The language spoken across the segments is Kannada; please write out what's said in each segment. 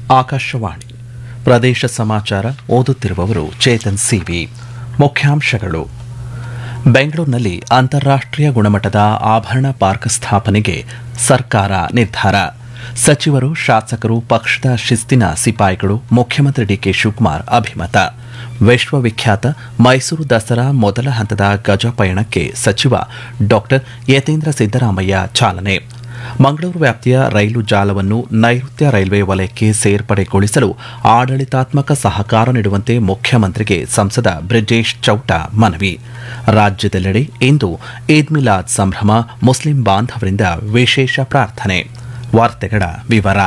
ಆಕಾಶವಾಣಿ ಪ್ರದೇಶ ಸಮಾಚಾರ ಓದುತ್ತಿರುವವರು ಚೇತನ್ ಸಿವಿ ಮುಖ್ಯಾಂಶಗಳು ಬೆಂಗಳೂರಿನಲ್ಲಿ ಅಂತಾರಾಷ್ಟ್ರೀಯ ಗುಣಮಟ್ಟದ ಆಭರಣ ಪಾರ್ಕ್ ಸ್ಥಾಪನೆಗೆ ಸರ್ಕಾರ ನಿರ್ಧಾರ ಸಚಿವರು ಶಾಸಕರು ಪಕ್ಷದ ಶಿಸ್ತಿನ ಸಿಪಾಯಿಗಳು ಮುಖ್ಯಮಂತ್ರಿ ಡಿಕೆ ಶಿವಕುಮಾರ್ ಅಭಿಮತ ವಿಶ್ವವಿಖ್ಯಾತ ಮೈಸೂರು ದಸರಾ ಮೊದಲ ಹಂತದ ಗಜ ಪಯಣಕ್ಕೆ ಸಚಿವ ಡಾಕ್ಟರ್ ಯತೀಂದ್ರ ಸಿದ್ದರಾಮಯ್ಯ ಚಾಲನೆ ಮಂಗಳೂರು ವ್ಯಾಪ್ತಿಯ ರೈಲು ಜಾಲವನ್ನು ನೈಋತ್ಯ ರೈಲ್ವೆ ವಲಯಕ್ಕೆ ಸೇರ್ಪಡೆಗೊಳಿಸಲು ಆಡಳಿತಾತ್ಮಕ ಸಹಕಾರ ನೀಡುವಂತೆ ಮುಖ್ಯಮಂತ್ರಿಗೆ ಸಂಸದ ಬ್ರಿಜೇಶ್ ಚೌಟ ಮನವಿ ರಾಜ್ಯದೆಲ್ಲೆಡೆ ಇಂದು ಈದ್ ಮಿಲಾದ್ ಸಂಭ್ರಮ ಮುಸ್ಲಿಂ ಬಾಂಧವರಿಂದ ವಿಶೇಷ ಪ್ರಾರ್ಥನೆ ವಾರ್ತೆಗಳ ವಿವರ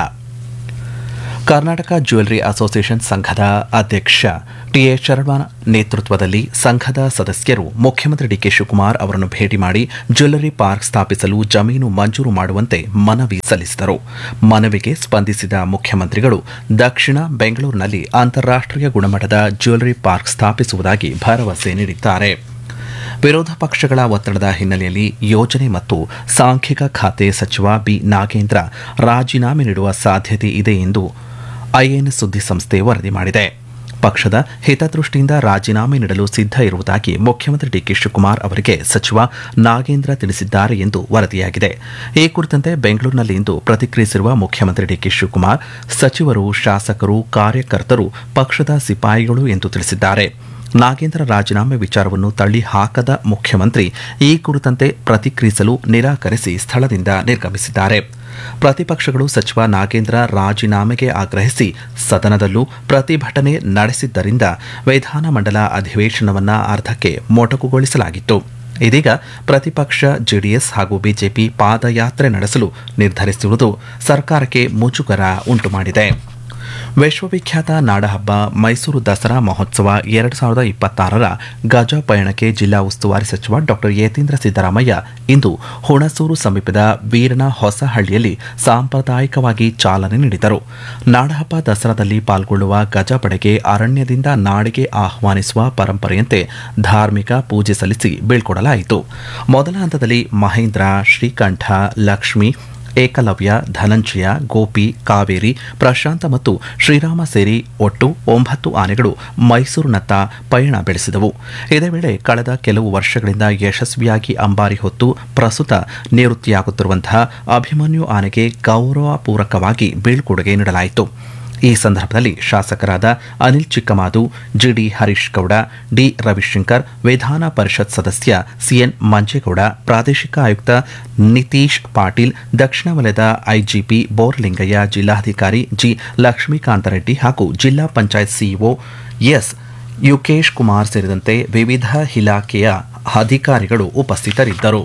ಕರ್ನಾಟಕ ಜ್ಯುವೆಲರಿ ಅಸೋಸಿಯೇಷನ್ ಸಂಘದ ಅಧ್ಯಕ್ಷ ಟಿಎ ಶರಣ ನೇತೃತ್ವದಲ್ಲಿ ಸಂಘದ ಸದಸ್ಯರು ಮುಖ್ಯಮಂತ್ರಿ ಡಿಕೆ ಶಿವಕುಮಾರ್ ಅವರನ್ನು ಭೇಟಿ ಮಾಡಿ ಜ್ಯುವೆಲರಿ ಪಾರ್ಕ್ ಸ್ಥಾಪಿಸಲು ಜಮೀನು ಮಂಜೂರು ಮಾಡುವಂತೆ ಮನವಿ ಸಲ್ಲಿಸಿದರು ಮನವಿಗೆ ಸ್ಪಂದಿಸಿದ ಮುಖ್ಯಮಂತ್ರಿಗಳು ದಕ್ಷಿಣ ಬೆಂಗಳೂರಿನಲ್ಲಿ ಅಂತಾರಾಷ್ಟ್ರೀಯ ಗುಣಮಟ್ಟದ ಜ್ಯುವೆಲರಿ ಪಾರ್ಕ್ ಸ್ಥಾಪಿಸುವುದಾಗಿ ಭರವಸೆ ನೀಡಿದ್ದಾರೆ ವಿರೋಧ ಪಕ್ಷಗಳ ಒತ್ತಡದ ಹಿನ್ನೆಲೆಯಲ್ಲಿ ಯೋಜನೆ ಮತ್ತು ಸಾಂಖ್ಯಿಕ ಖಾತೆ ಸಚಿವ ಬಿ ನಾಗೇಂದ್ರ ರಾಜೀನಾಮೆ ನೀಡುವ ಸಾಧ್ಯತೆ ಇದೆ ಎಂದು ಐಎನ್ಎಸ್ ಸುದ್ದಿಸಂಸ್ಥೆ ವರದಿ ಮಾಡಿದೆ ಪಕ್ಷದ ಹಿತದೃಷ್ಟಿಯಿಂದ ರಾಜೀನಾಮೆ ನೀಡಲು ಸಿದ್ಧ ಇರುವುದಾಗಿ ಮುಖ್ಯಮಂತ್ರಿ ಡಿಕೆ ಶಿವಕುಮಾರ್ ಅವರಿಗೆ ಸಚಿವ ನಾಗೇಂದ್ರ ತಿಳಿಸಿದ್ದಾರೆ ಎಂದು ವರದಿಯಾಗಿದೆ ಈ ಕುರಿತಂತೆ ಬೆಂಗಳೂರಿನಲ್ಲಿಂದು ಪ್ರತಿಕ್ರಿಯಿಸಿರುವ ಮುಖ್ಯಮಂತ್ರಿ ಡಿಕೆ ಶಿವಕುಮಾರ್ ಸಚಿವರು ಶಾಸಕರು ಕಾರ್ಯಕರ್ತರು ಪಕ್ಷದ ಸಿಪಾಯಿಗಳು ಎಂದು ತಿಳಿಸಿದ್ದಾರೆ ನಾಗೇಂದ್ರ ರಾಜೀನಾಮೆ ವಿಚಾರವನ್ನು ತಳ್ಳಿ ಹಾಕದ ಮುಖ್ಯಮಂತ್ರಿ ಈ ಕುರಿತಂತೆ ಪ್ರತಿಕ್ರಿಯಿಸಲು ನಿರಾಕರಿಸಿ ಸ್ಥಳದಿಂದ ನಿರ್ಗಮಿಸಿದ್ದಾರೆ ಪ್ರತಿಪಕ್ಷಗಳು ಸಚಿವ ನಾಗೇಂದ್ರ ರಾಜೀನಾಮೆಗೆ ಆಗ್ರಹಿಸಿ ಸದನದಲ್ಲೂ ಪ್ರತಿಭಟನೆ ನಡೆಸಿದ್ದರಿಂದ ವಿಧಾನಮಂಡಲ ಅಧಿವೇಶನವನ್ನ ಅರ್ಧಕ್ಕೆ ಮೊಟಕುಗೊಳಿಸಲಾಗಿತ್ತು ಇದೀಗ ಪ್ರತಿಪಕ್ಷ ಜೆಡಿಎಸ್ ಹಾಗೂ ಬಿಜೆಪಿ ಪಾದಯಾತ್ರೆ ನಡೆಸಲು ನಿರ್ಧರಿಸಿರುವುದು ಸರ್ಕಾರಕ್ಕೆ ಮುಜುಗರ ಉಂಟುಮಾಡಿದೆ ವಿಶ್ವವಿಖ್ಯಾತ ನಾಡಹಬ್ಬ ಮೈಸೂರು ದಸರಾ ಮಹೋತ್ಸವ ಎರಡು ಸಾವಿರದ ಇಪ್ಪತ್ತಾರರ ಗಜ ಪಯಣಕ್ಕೆ ಜಿಲ್ಲಾ ಉಸ್ತುವಾರಿ ಸಚಿವ ಡಾಕ್ಟರ್ ಯತೀಂದ್ರ ಸಿದ್ದರಾಮಯ್ಯ ಇಂದು ಹುಣಸೂರು ಸಮೀಪದ ವೀರನ ಹೊಸಹಳ್ಳಿಯಲ್ಲಿ ಸಾಂಪ್ರದಾಯಿಕವಾಗಿ ಚಾಲನೆ ನೀಡಿದರು ನಾಡಹಬ್ಬ ದಸರಾದಲ್ಲಿ ಪಾಲ್ಗೊಳ್ಳುವ ಗಜಪಡೆಗೆ ಅರಣ್ಯದಿಂದ ನಾಡಿಗೆ ಆಹ್ವಾನಿಸುವ ಪರಂಪರೆಯಂತೆ ಧಾರ್ಮಿಕ ಪೂಜೆ ಸಲ್ಲಿಸಿ ಬೀಳ್ಕೊಡಲಾಯಿತು ಮೊದಲ ಹಂತದಲ್ಲಿ ಮಹೇಂದ್ರ ಶ್ರೀಕಂಠ ಲಕ್ಷ್ಮಿ ಏಕಲವ್ಯ ಧನಂಜಯ ಗೋಪಿ ಕಾವೇರಿ ಪ್ರಶಾಂತ ಮತ್ತು ಶ್ರೀರಾಮ ಸೇರಿ ಒಟ್ಟು ಒಂಬತ್ತು ಆನೆಗಳು ಮೈಸೂರಿನತ್ತ ಪಯಣ ಬೆಳೆಸಿದವು ಇದೇ ವೇಳೆ ಕಳೆದ ಕೆಲವು ವರ್ಷಗಳಿಂದ ಯಶಸ್ವಿಯಾಗಿ ಅಂಬಾರಿ ಹೊತ್ತು ಪ್ರಸ್ತುತ ನಿವೃತ್ತಿಯಾಗುತ್ತಿರುವಂತಹ ಅಭಿಮನ್ಯು ಆನೆಗೆ ಗೌರವಪೂರ್ವಕವಾಗಿ ಬೀಳ್ಕೊಡುಗೆ ನೀಡಲಾಯಿತು ಈ ಸಂದರ್ಭದಲ್ಲಿ ಶಾಸಕರಾದ ಅನಿಲ್ ಚಿಕ್ಕಮಾದು ಜಿಡಿ ಹರೀಶ್ ಗೌಡ ಡಿ ರವಿಶಂಕರ್ ವಿಧಾನ ಪರಿಷತ್ ಸದಸ್ಯ ಸಿಎನ್ ಮಂಜೇಗೌಡ ಪ್ರಾದೇಶಿಕ ಆಯುಕ್ತ ನಿತೀಶ್ ಪಾಟೀಲ್ ದಕ್ಷಿಣ ವಲಯದ ಐಜಿಪಿ ಬೋರ್ಲಿಂಗಯ್ಯ ಜಿಲ್ಲಾಧಿಕಾರಿ ಜಿ ಲಕ್ಷ್ಮೀಕಾಂತ ರೆಡ್ಡಿ ಹಾಗೂ ಜಿಲ್ಲಾ ಪಂಚಾಯತ್ ಸಿಇಒ ಎಸ್ ಯುಕೇಶ್ ಕುಮಾರ್ ಸೇರಿದಂತೆ ವಿವಿಧ ಇಲಾಖೆಯ ಅಧಿಕಾರಿಗಳು ಉಪಸ್ಥಿತರಿದ್ದರು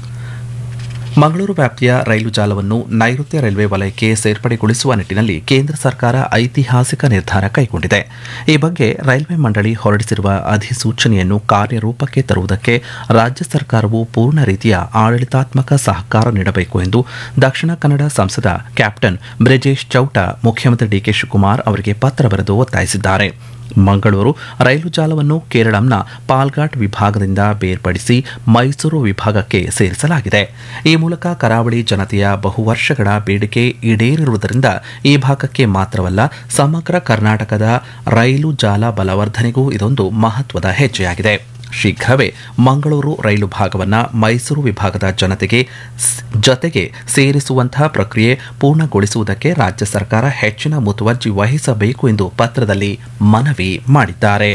ಮಂಗಳೂರು ವ್ಯಾಪ್ತಿಯ ರೈಲು ಜಾಲವನ್ನು ನೈಋತ್ಯ ರೈಲ್ವೆ ವಲಯಕ್ಕೆ ಸೇರ್ಪಡೆಗೊಳಿಸುವ ನಿಟ್ಟಿನಲ್ಲಿ ಕೇಂದ್ರ ಸರ್ಕಾರ ಐತಿಹಾಸಿಕ ನಿರ್ಧಾರ ಕೈಗೊಂಡಿದೆ ಈ ಬಗ್ಗೆ ರೈಲ್ವೆ ಮಂಡಳಿ ಹೊರಡಿಸಿರುವ ಅಧಿಸೂಚನೆಯನ್ನು ಕಾರ್ಯರೂಪಕ್ಕೆ ತರುವುದಕ್ಕೆ ರಾಜ್ಯ ಸರ್ಕಾರವು ಪೂರ್ಣ ರೀತಿಯ ಆಡಳಿತಾತ್ಮಕ ಸಹಕಾರ ನೀಡಬೇಕು ಎಂದು ದಕ್ಷಿಣ ಕನ್ನಡ ಸಂಸದ ಕ್ಯಾಪ್ಟನ್ ಬ್ರಿಜೇಶ್ ಚೌಟ ಮುಖ್ಯಮಂತ್ರಿ ಡಿಕೆ ಶಿವಕುಮಾರ್ ಅವರಿಗೆ ಪತ್ರ ಬರೆದು ಒತ್ತಾಯಿಸಿದ್ದಾರೆ ಮಂಗಳೂರು ರೈಲು ಜಾಲವನ್ನು ಕೇರಳಂನ ಪಾಲ್ಘಾಟ್ ವಿಭಾಗದಿಂದ ಬೇರ್ಪಡಿಸಿ ಮೈಸೂರು ವಿಭಾಗಕ್ಕೆ ಸೇರಿಸಲಾಗಿದೆ ಈ ಮೂಲಕ ಕರಾವಳಿ ಜನತೆಯ ಬಹುವರ್ಷಗಳ ಬೇಡಿಕೆ ಈಡೇರಿರುವುದರಿಂದ ಈ ಭಾಗಕ್ಕೆ ಮಾತ್ರವಲ್ಲ ಸಮಗ್ರ ಕರ್ನಾಟಕದ ರೈಲು ಜಾಲ ಬಲವರ್ಧನೆಗೂ ಇದೊಂದು ಮಹತ್ವದ ಹೆಜ್ಜೆಯಾಗಿದೆ ಶೀಘ್ರವೇ ಮಂಗಳೂರು ರೈಲು ಭಾಗವನ್ನು ಮೈಸೂರು ವಿಭಾಗದ ಜನತೆಗೆ ಜತೆಗೆ ಸೇರಿಸುವಂತಹ ಪ್ರಕ್ರಿಯೆ ಪೂರ್ಣಗೊಳಿಸುವುದಕ್ಕೆ ರಾಜ್ಯ ಸರ್ಕಾರ ಹೆಚ್ಚಿನ ಮುತುವರ್ಜಿ ವಹಿಸಬೇಕು ಎಂದು ಪತ್ರದಲ್ಲಿ ಮನವಿ ಮಾಡಿದ್ದಾರೆ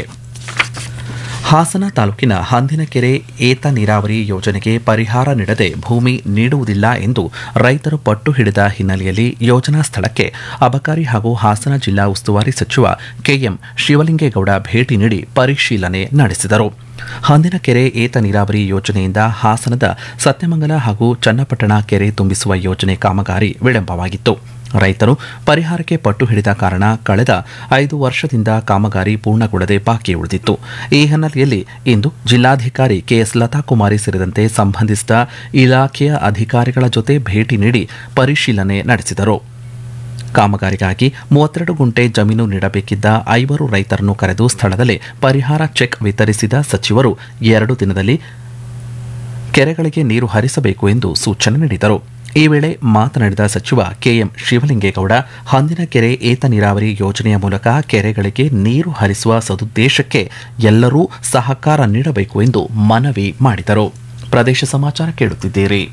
ಹಾಸನ ತಾಲೂಕಿನ ಹಂದಿನಕೆರೆ ಏತ ನೀರಾವರಿ ಯೋಜನೆಗೆ ಪರಿಹಾರ ನೀಡದೆ ಭೂಮಿ ನೀಡುವುದಿಲ್ಲ ಎಂದು ರೈತರು ಪಟ್ಟು ಹಿಡಿದ ಹಿನ್ನೆಲೆಯಲ್ಲಿ ಯೋಜನಾ ಸ್ಥಳಕ್ಕೆ ಅಬಕಾರಿ ಹಾಗೂ ಹಾಸನ ಜಿಲ್ಲಾ ಉಸ್ತುವಾರಿ ಸಚಿವ ಕೆಎಂ ಶಿವಲಿಂಗೇಗೌಡ ಭೇಟಿ ನೀಡಿ ಪರಿಶೀಲನೆ ನಡೆಸಿದರು ಹಂದಿನಕೆರೆ ಏತ ನೀರಾವರಿ ಯೋಜನೆಯಿಂದ ಹಾಸನದ ಸತ್ಯಮಂಗಲ ಹಾಗೂ ಚನ್ನಪಟ್ಟಣ ಕೆರೆ ತುಂಬಿಸುವ ಯೋಜನೆ ಕಾಮಗಾರಿ ವಿಳಂಬವಾಗಿತ್ತು ರೈತರು ಪರಿಹಾರಕ್ಕೆ ಪಟ್ಟು ಹಿಡಿದ ಕಾರಣ ಕಳೆದ ಐದು ವರ್ಷದಿಂದ ಕಾಮಗಾರಿ ಪೂರ್ಣಗೊಳ್ಳದೆ ಬಾಕಿ ಉಳಿದಿತ್ತು ಈ ಹಿನ್ನೆಲೆಯಲ್ಲಿ ಇಂದು ಜಿಲ್ಲಾಧಿಕಾರಿ ಕೆಎಸ್ ಲತಾಕುಮಾರಿ ಸೇರಿದಂತೆ ಸಂಬಂಧಿಸಿದ ಇಲಾಖೆಯ ಅಧಿಕಾರಿಗಳ ಜೊತೆ ಭೇಟಿ ನೀಡಿ ಪರಿಶೀಲನೆ ನಡೆಸಿದರು ಕಾಮಗಾರಿಗಾಗಿ ಮೂವತ್ತೆರಡು ಗುಂಟೆ ಜಮೀನು ನೀಡಬೇಕಿದ್ದ ಐವರು ರೈತರನ್ನು ಕರೆದು ಸ್ಥಳದಲ್ಲೇ ಪರಿಹಾರ ಚೆಕ್ ವಿತರಿಸಿದ ಸಚಿವರು ಎರಡು ದಿನದಲ್ಲಿ ಕೆರೆಗಳಿಗೆ ನೀರು ಹರಿಸಬೇಕು ಎಂದು ಸೂಚನೆ ನೀಡಿದರು ಈ ವೇಳೆ ಮಾತನಾಡಿದ ಸಚಿವ ಕೆಎಂ ಶಿವಲಿಂಗೇಗೌಡ ಹಂದಿನಕೆರೆ ಏತ ನೀರಾವರಿ ಯೋಜನೆಯ ಮೂಲಕ ಕೆರೆಗಳಿಗೆ ನೀರು ಹರಿಸುವ ಸದುದ್ದೇಶಕ್ಕೆ ಎಲ್ಲರೂ ಸಹಕಾರ ನೀಡಬೇಕು ಎಂದು ಮನವಿ ಮಾಡಿದರು ಪ್ರದೇಶ ಸಮಾಚಾರ ಕೇಳುತ್ತಿದ್ದೀರಿ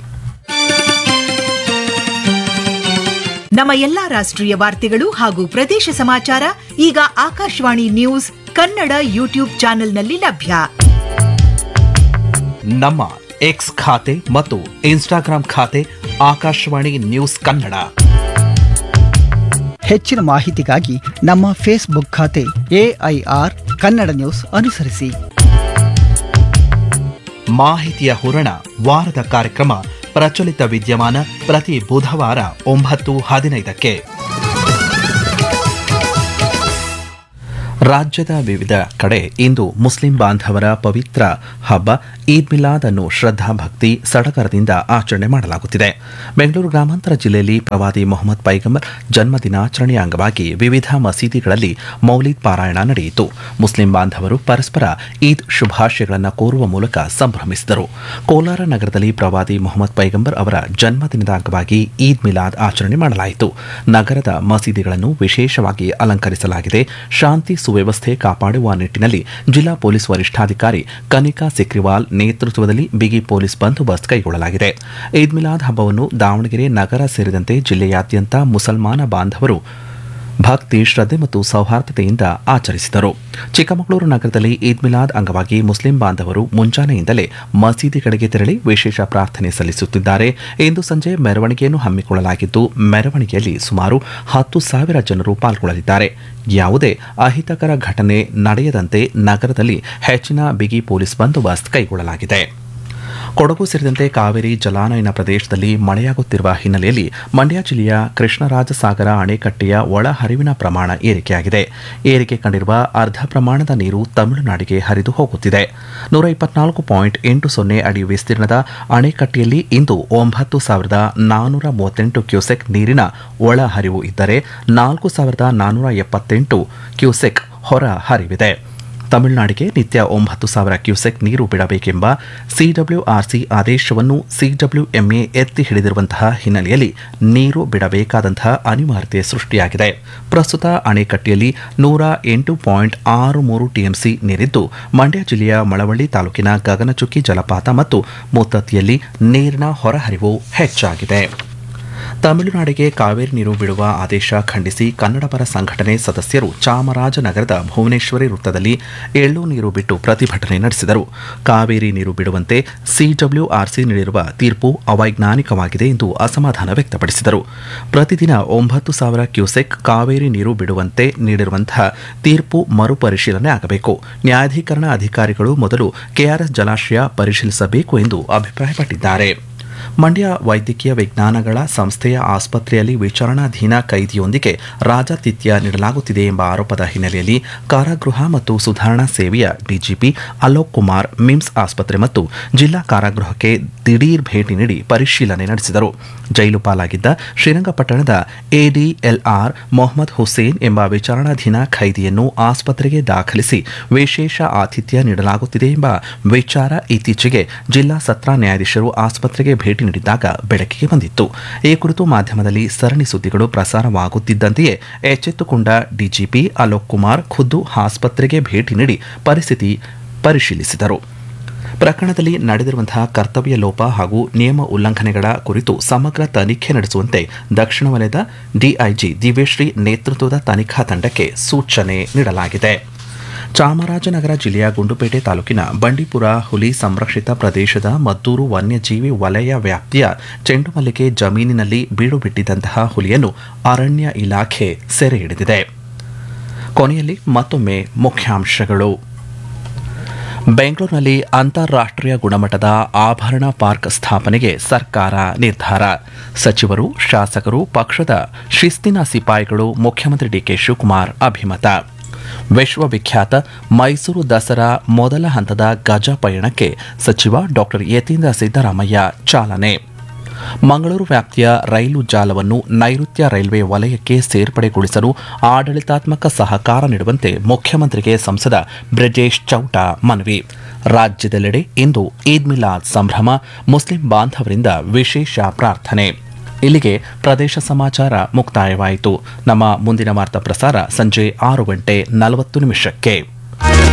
ನಮ್ಮ ಎಲ್ಲಾ ರಾಷ್ಟ್ರೀಯ ವಾರ್ತೆಗಳು ಹಾಗೂ ಪ್ರದೇಶ ಸಮಾಚಾರ ಈಗ ಆಕಾಶವಾಣಿ ನ್ಯೂಸ್ ಕನ್ನಡ ಯೂಟ್ಯೂಬ್ ಚಾನೆಲ್ನಲ್ಲಿ ಲಭ್ಯ ನಮ್ಮ ಎಕ್ಸ್ ಖಾತೆ ಮತ್ತು ಇನ್ಸ್ಟಾಗ್ರಾಂ ಖಾತೆ ಆಕಾಶವಾಣಿ ನ್ಯೂಸ್ ಕನ್ನಡ ಹೆಚ್ಚಿನ ಮಾಹಿತಿಗಾಗಿ ನಮ್ಮ ಫೇಸ್ಬುಕ್ ಖಾತೆ ಎಐಆರ್ ಕನ್ನಡ ನ್ಯೂಸ್ ಅನುಸರಿಸಿ ಮಾಹಿತಿಯ ಹೂರಣ ವಾರದ ಕಾರ್ಯಕ್ರಮ ಪ್ರಚಲಿತ ವಿದ್ಯಮಾನ ಪ್ರತಿ ಬುಧವಾರ ಒಂಬತ್ತು ಹದಿನೈದಕ್ಕೆ ರಾಜ್ಯದ ವಿವಿಧ ಕಡೆ ಇಂದು ಮುಸ್ಲಿಂ ಬಾಂಧವರ ಪವಿತ್ರ ಹಬ್ಬ ಈದ್ ಮಿಲಾದ್ ಅನ್ನು ಶ್ರದ್ಧಾಭಕ್ತಿ ಸಡಗರದಿಂದ ಆಚರಣೆ ಮಾಡಲಾಗುತ್ತಿದೆ ಬೆಂಗಳೂರು ಗ್ರಾಮಾಂತರ ಜಿಲ್ಲೆಯಲ್ಲಿ ಪ್ರವಾದಿ ಮೊಹಮ್ಮದ್ ಪೈಗಂಬರ್ ಜನ್ಮ ದಿನಾಚರಣೆಯ ಅಂಗವಾಗಿ ವಿವಿಧ ಮಸೀದಿಗಳಲ್ಲಿ ಮೌಲಿದ್ ಪಾರಾಯಣ ನಡೆಯಿತು ಮುಸ್ಲಿಂ ಬಾಂಧವರು ಪರಸ್ಪರ ಈದ್ ಶುಭಾಶಯಗಳನ್ನು ಕೋರುವ ಮೂಲಕ ಸಂಭ್ರಮಿಸಿದರು ಕೋಲಾರ ನಗರದಲ್ಲಿ ಪ್ರವಾದಿ ಮೊಹಮ್ಮದ್ ಪೈಗಂಬರ್ ಅವರ ಜನ್ಮದಿನದ ಅಂಗವಾಗಿ ಈದ್ ಮಿಲಾದ್ ಆಚರಣೆ ಮಾಡಲಾಯಿತು ನಗರದ ಮಸೀದಿಗಳನ್ನು ವಿಶೇಷವಾಗಿ ಅಲಂಕರಿಸಲಾಗಿದೆ ಶಾಂತಿ ಸುವ್ಯವಸ್ಥೆ ಕಾಪಾಡುವ ನಿಟ್ಟಿನಲ್ಲಿ ಜಿಲ್ಲಾ ಪೊಲೀಸ್ ವರಿಷ್ಠಾಧಿಕಾರಿ ಕನಿಕಾ ಸಿಕ್ರಿವಾಲ್ ನೇತೃತ್ವದಲ್ಲಿ ಬಿಗಿ ಪೊಲೀಸ್ ಬಂದೋಬಸ್ತ್ ಕೈಗೊಳ್ಳಲಾಗಿದೆ ಈದ್ ಮಿಲಾದ್ ಹಬ್ಬವನ್ನು ದಾವಣಗೆರೆ ನಗರ ಸೇರಿದಂತೆ ಜಿಲ್ಲೆಯಾದ್ಯಂತ ಮುಸಲ್ಮಾನ ಬಾಂಧವರು ಭಕ್ತಿ ಶ್ರದ್ಧೆ ಮತ್ತು ಸೌಹಾರ್ದತೆಯಿಂದ ಆಚರಿಸಿದರು ಚಿಕ್ಕಮಗಳೂರು ನಗರದಲ್ಲಿ ಈದ್ ಮಿಲಾದ್ ಅಂಗವಾಗಿ ಮುಸ್ಲಿಂ ಬಾಂಧವರು ಮುಂಜಾನೆಯಿಂದಲೇ ಮಸೀದಿಗಳಿಗೆ ತೆರಳಿ ವಿಶೇಷ ಪ್ರಾರ್ಥನೆ ಸಲ್ಲಿಸುತ್ತಿದ್ದಾರೆ ಇಂದು ಸಂಜೆ ಮೆರವಣಿಗೆಯನ್ನು ಹಮ್ಮಿಕೊಳ್ಳಲಾಗಿದ್ದು ಮೆರವಣಿಗೆಯಲ್ಲಿ ಸುಮಾರು ಹತ್ತು ಸಾವಿರ ಜನರು ಪಾಲ್ಗೊಳ್ಳಲಿದ್ದಾರೆ ಯಾವುದೇ ಅಹಿತಕರ ಘಟನೆ ನಡೆಯದಂತೆ ನಗರದಲ್ಲಿ ಹೆಚ್ಚಿನ ಬಿಗಿ ಪೊಲೀಸ್ ಬಂದೋಬಸ್ತ್ ಕೈಗೊಳ್ಳಲಾಗಿದೆ ಕೊಡಗು ಸೇರಿದಂತೆ ಕಾವೇರಿ ಜಲಾನಯನ ಪ್ರದೇಶದಲ್ಲಿ ಮಳೆಯಾಗುತ್ತಿರುವ ಹಿನ್ನೆಲೆಯಲ್ಲಿ ಮಂಡ್ಯ ಜಿಲ್ಲೆಯ ಕೃಷ್ಣರಾಜಸಾಗರ ಅಣೆಕಟ್ಟೆಯ ಒಳ ಹರಿವಿನ ಪ್ರಮಾಣ ಏರಿಕೆಯಾಗಿದೆ ಏರಿಕೆ ಕಂಡಿರುವ ಅರ್ಧ ಪ್ರಮಾಣದ ನೀರು ತಮಿಳುನಾಡಿಗೆ ಹರಿದು ಹೋಗುತ್ತಿದೆ ನೂರ ಇಪ್ಪತ್ನಾಲ್ಕು ಪಾಯಿಂಟ್ ಎಂಟು ಸೊನ್ನೆ ಅಡಿ ವಿಸ್ತೀರ್ಣದ ಅಣೆಕಟ್ಟೆಯಲ್ಲಿ ಇಂದು ಒಂಬತ್ತು ಸಾವಿರದ ನಾನ್ನೂರ ಮೂವತ್ತೆಂಟು ಕ್ಯೂಸೆಕ್ ನೀರಿನ ಒಳ ಹರಿವು ಇದ್ದರೆ ನಾಲ್ಕು ಸಾವಿರದ ನಾನ್ನೂರ ಎಪ್ಪತ್ತೆಂಟು ಕ್ಯೂಸೆಕ್ ಹೊರ ಹರಿವಿದೆ ತಮಿಳುನಾಡಿಗೆ ನಿತ್ಯ ಒಂಬತ್ತು ಸಾವಿರ ಕ್ಯೂಸೆಕ್ ನೀರು ಬಿಡಬೇಕೆಂಬ ಸಿಡಬ್ಲ್ಯೂಆರ್ಸಿ ಆದೇಶವನ್ನು ಸಿಡಬ್ಲ್ಯೂಎಂಎ ಎತ್ತಿ ಹಿಡಿದಿರುವಂತಹ ಹಿನ್ನೆಲೆಯಲ್ಲಿ ನೀರು ಬಿಡಬೇಕಾದಂತಹ ಅನಿವಾರ್ಯತೆ ಸೃಷ್ಟಿಯಾಗಿದೆ ಪ್ರಸ್ತುತ ಅಣೆಕಟ್ಟೆಯಲ್ಲಿ ನೂರ ಎಂಟು ಪಾಯಿಂಟ್ ಆರು ಮೂರು ಟಿಎಂಸಿ ನೀರಿದ್ದು ಮಂಡ್ಯ ಜಿಲ್ಲೆಯ ಮಳವಳ್ಳಿ ತಾಲೂಕಿನ ಗಗನಚುಕ್ಕಿ ಜಲಪಾತ ಮತ್ತು ಮುತ್ತತ್ತಿಯಲ್ಲಿ ನೀರಿನ ಹೊರಹರಿವು ಹೆಚ್ಚಾಗಿದೆ ತಮಿಳುನಾಡಿಗೆ ಕಾವೇರಿ ನೀರು ಬಿಡುವ ಆದೇಶ ಖಂಡಿಸಿ ಕನ್ನಡಪರ ಸಂಘಟನೆ ಸದಸ್ಯರು ಚಾಮರಾಜನಗರದ ಭುವನೇಶ್ವರಿ ವೃತ್ತದಲ್ಲಿ ಎಳ್ಳು ನೀರು ಬಿಟ್ಟು ಪ್ರತಿಭಟನೆ ನಡೆಸಿದರು ಕಾವೇರಿ ನೀರು ಬಿಡುವಂತೆ ಸಿಡಬ್ಲ್ಯೂಆರ್ಸಿ ನೀಡಿರುವ ತೀರ್ಪು ಅವೈಜ್ಞಾನಿಕವಾಗಿದೆ ಎಂದು ಅಸಮಾಧಾನ ವ್ಯಕ್ತಪಡಿಸಿದರು ಪ್ರತಿದಿನ ಒಂಬತ್ತು ಸಾವಿರ ಕ್ಯೂಸೆಕ್ ಕಾವೇರಿ ನೀರು ಬಿಡುವಂತೆ ನೀಡಿರುವಂತಹ ತೀರ್ಪು ಮರುಪರಿಶೀಲನೆ ಆಗಬೇಕು ನ್ಯಾಯಾಧೀಕರಣ ಅಧಿಕಾರಿಗಳು ಮೊದಲು ಕೆಆರ್ಎಸ್ ಜಲಾಶಯ ಪರಿಶೀಲಿಸಬೇಕು ಎಂದು ಅಭಿಪ್ರಾಯಪಟ್ಟಿದ್ದಾರೆ ಮಂಡ್ಯ ವೈದ್ಯಕೀಯ ವಿಜ್ಞಾನಗಳ ಸಂಸ್ಥೆಯ ಆಸ್ಪತ್ರೆಯಲ್ಲಿ ವಿಚಾರಣಾಧೀನ ಕೈದಿಯೊಂದಿಗೆ ರಾಜಾತಿಥ್ಯ ನೀಡಲಾಗುತ್ತಿದೆ ಎಂಬ ಆರೋಪದ ಹಿನ್ನೆಲೆಯಲ್ಲಿ ಕಾರಾಗೃಹ ಮತ್ತು ಸುಧಾರಣಾ ಸೇವೆಯ ಡಿಜಿಪಿ ಅಲೋಕ್ ಕುಮಾರ್ ಮಿಮ್ಸ್ ಆಸ್ಪತ್ರೆ ಮತ್ತು ಜಿಲ್ಲಾ ಕಾರಾಗೃಹಕ್ಕೆ ದಿಢೀರ್ ಭೇಟಿ ನೀಡಿ ಪರಿಶೀಲನೆ ನಡೆಸಿದರು ಜೈಲು ಪಾಲಾಗಿದ್ದ ಶ್ರೀರಂಗಪಟ್ಟಣದ ಎಡಿಎಲ್ಆರ್ ಮೊಹಮ್ಮದ್ ಹುಸೇನ್ ಎಂಬ ವಿಚಾರಣಾಧೀನ ಖೈದಿಯನ್ನು ಆಸ್ಪತ್ರೆಗೆ ದಾಖಲಿಸಿ ವಿಶೇಷ ಆತಿಥ್ಯ ನೀಡಲಾಗುತ್ತಿದೆ ಎಂಬ ವಿಚಾರ ಇತ್ತೀಚೆಗೆ ಜಿಲ್ಲಾ ಸತ್ರ ನ್ಯಾಯಾಧೀಶರು ಆಸ್ಪತ್ರೆಗೆ ಭೇಟಿ ನೀಡಿದ್ದಾಗ ಬೆಳಕಿಗೆ ಬಂದಿತ್ತು ಈ ಕುರಿತು ಮಾಧ್ಯಮದಲ್ಲಿ ಸರಣಿ ಸುದ್ದಿಗಳು ಪ್ರಸಾರವಾಗುತ್ತಿದ್ದಂತೆಯೇ ಎಚ್ಚೆತ್ತುಕೊಂಡ ಡಿಜಿಪಿ ಅಲೋಕ್ ಕುಮಾರ್ ಖುದ್ದು ಆಸ್ಪತ್ರೆಗೆ ಭೇಟಿ ನೀಡಿ ಪರಿಸ್ಥಿತಿ ಪರಿಶೀಲಿಸಿದರು ಪ್ರಕರಣದಲ್ಲಿ ನಡೆದಿರುವಂತಹ ಕರ್ತವ್ಯ ಲೋಪ ಹಾಗೂ ನಿಯಮ ಉಲ್ಲಂಘನೆಗಳ ಕುರಿತು ಸಮಗ್ರ ತನಿಖೆ ನಡೆಸುವಂತೆ ದಕ್ಷಿಣ ವಲಯದ ಡಿಐಜಿ ದಿವ್ಯಶ್ರೀ ನೇತೃತ್ವದ ತನಿಖಾ ತಂಡಕ್ಕೆ ಸೂಚನೆ ನೀಡಲಾಗಿದೆ ಚಾಮರಾಜನಗರ ಜಿಲ್ಲೆಯ ಗುಂಡುಪೇಟೆ ತಾಲೂಕಿನ ಬಂಡೀಪುರ ಹುಲಿ ಸಂರಕ್ಷಿತ ಪ್ರದೇಶದ ಮದ್ದೂರು ವನ್ಯಜೀವಿ ವಲಯ ವ್ಯಾಪ್ತಿಯ ಚೆಂಡುಮಲ್ಲಿಗೆ ಜಮೀನಿನಲ್ಲಿ ಬೀಡು ಬಿಟ್ಟಿದ್ದಂತಹ ಹುಲಿಯನ್ನು ಅರಣ್ಯ ಇಲಾಖೆ ಸೆರೆ ಹಿಡಿದಿದೆ ಕೊನೆಯಲ್ಲಿ ಮತ್ತೊಮ್ಮೆ ಮುಖ್ಯಾಂಶಗಳು ಬೆಂಗಳೂರಿನಲ್ಲಿ ಅಂತಾರಾಷ್ಟ್ರೀಯ ಗುಣಮಟ್ಟದ ಆಭರಣ ಪಾರ್ಕ್ ಸ್ಥಾಪನೆಗೆ ಸರ್ಕಾರ ನಿರ್ಧಾರ ಸಚಿವರು ಶಾಸಕರು ಪಕ್ಷದ ಶಿಸ್ತಿನ ಸಿಪಾಯಿಗಳು ಮುಖ್ಯಮಂತ್ರಿ ಡಿಕೆ ಶಿವಕುಮಾರ್ ಅಭಿಮತ ವಿಶ್ವವಿಖ್ಯಾತ ಮೈಸೂರು ದಸರಾ ಮೊದಲ ಹಂತದ ಗಜ ಪಯಣಕ್ಕೆ ಸಚಿವ ಡಾಕ್ಟರ್ ಯತೀಂದ್ರ ಸಿದ್ದರಾಮಯ್ಯ ಚಾಲನೆ ಮಂಗಳೂರು ವ್ಯಾಪ್ತಿಯ ರೈಲು ಜಾಲವನ್ನು ನೈಋತ್ಯ ರೈಲ್ವೆ ವಲಯಕ್ಕೆ ಸೇರ್ಪಡೆಗೊಳಿಸಲು ಆಡಳಿತಾತ್ಮಕ ಸಹಕಾರ ನೀಡುವಂತೆ ಮುಖ್ಯಮಂತ್ರಿಗೆ ಸಂಸದ ಬ್ರಜೇಶ್ ಚೌಟ ಮನವಿ ರಾಜ್ಯದೆಲ್ಲೆಡೆ ಇಂದು ಈದ್ ಮಿಲಾದ್ ಸಂಭ್ರಮ ಮುಸ್ಲಿಂ ಬಾಂಧವರಿಂದ ವಿಶೇಷ ಪ್ರಾರ್ಥನೆ ಇಲ್ಲಿಗೆ ಪ್ರದೇಶ ಸಮಾಚಾರ ಮುಕ್ತಾಯವಾಯಿತು ನಮ್ಮ ಮುಂದಿನ ವಾರ್ತಾ ಪ್ರಸಾರ ಸಂಜೆ ಆರು ಗಂಟೆ ನಲವತ್ತು ನಿಮಿಷಕ್ಕೆ